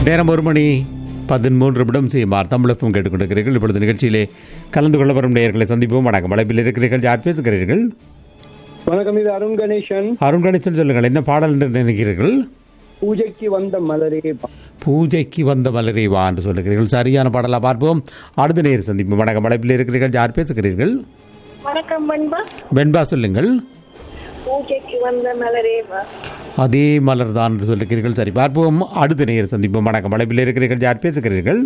நேரம் ஒரு மணி பதிமூன்று நிமிடம் செய்யுமாறு தமிழகம் கேட்டுக்கொண்டிருக்கிறீர்கள் இப்பொழுது நிகழ்ச்சியிலே கலந்து கொள்ள வரும் நேயர்களை சந்திப்போம் வணக்கம் அழைப்பில் இருக்கிறீர்கள் யார் பேசுகிறீர்கள் வணக்கம் இது அருண் கணேசன் அருண் கணேசன் சொல்லுங்கள் என்ன பாடல் என்று நினைக்கிறீர்கள் பூஜைக்கு வந்த மலரே பா- பூஜைக்கு வந்த மலரே வா என்று சொல்லுகிறீர்கள் சரியான பாடலாக பார்ப்போம் அடுத்த நேர் சந்திப்போம் வணக்கம் அழைப்பில் இருக்கிறீர்கள் யார் பேசுகிறீர்கள் வணக்கம் பண்பா வெண்பா சொல்லுங்கள் பூஜைக்கு வந்த மலரேவா அதே மலர் தான் என்று சொல்லுகிறீர்கள் சரி பார்ப்போம் அடுத்த நேர் சந்திப்போம் வணக்கம் அழைப்பில் இருக்கிறீர்கள் யார் பேசுகிறீர்கள்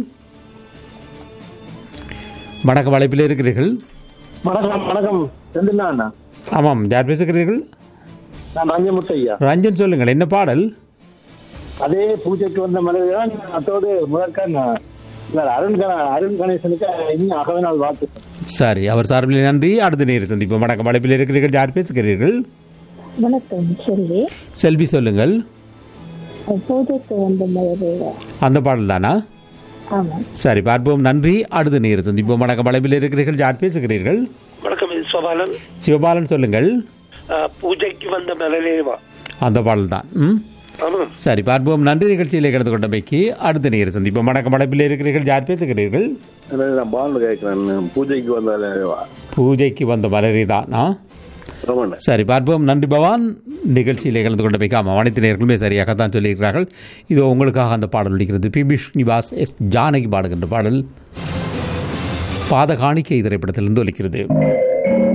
வணக்கம் அழைப்பில் இருக்கிறீர்கள் வணக்கம் வணக்கம் செந்தில்லா அண்ணா ஆமாம் யார் பேசுகிறீர்கள் நான் ரஞ்சமுத்தையா ரஞ்சன் சொல்லுங்கள் என்ன பாடல் அதே பூஜைக்கு வந்த மலரே தான் அத்தோடு முதற்க நான் இல்ல, அருண் கண- அருண் கணேசனுக்கு இன்னும் அகவே நாள் வாழ்த்து சரி அவர் சார்பில் நன்றி அடுத்த நேர் சந்திப்போம் வணக்கம் அழைப்பில் இருக்கிறீர்கள் யார் பேசுகிறீர்கள் வணக்கம் செல்வி செல்வி சொல்லுங்கள் பூஜைக்கு வந்த மலரேவா அந்த பாடல் தானா ஆமாம் சரி பார்ப்போம் நன்றி அடுத்த நேர் சந்திப்போம் வணக்கம் அழைப்பில் இருக்கிறீர்கள் யார் பேசுகிறீர்கள் வணக்கம் இது சோபாலன் சிவபாலன் சொல்லுங்கள் அஹ், பூஜைக்கு வந்த மலரேவா அந்த பாடல் தான் ம் ஆமாம் சரி பார்ப்போம் நன்றி நிகழ்ச்சியில் கலந்து கொண்டமைக்கு அடுத்த நேர் சந்திப்போம் வணக்கம் அழைப்பில் இருக்கிறீர்கள் யார் பேசுகிறீர்கள் நான் பால் கேட்கிறேன் பூஜைக்கு வந்தாலே பூஜைக்கு வந்த மலரி தான் ஆ? ஆமாண்ணே சரி பார்ப்போம் நன்றி பவான் நிகழ்ச்சியில் கலந்து கொண்டமைக்கு ஆமாம் அனைத்து நேர்களுமே சரியாகத்தான் சொல்லியிருக்கிறார்கள் இதோ உங்களுக்காக அந்த பாடல் ஒலிக்கிறது P B Srinivas S Janaki பாடுகின்ற பாடல் பாத காணிக்கை திரைப்படத்திலிருந்து ஒலிக்கிறது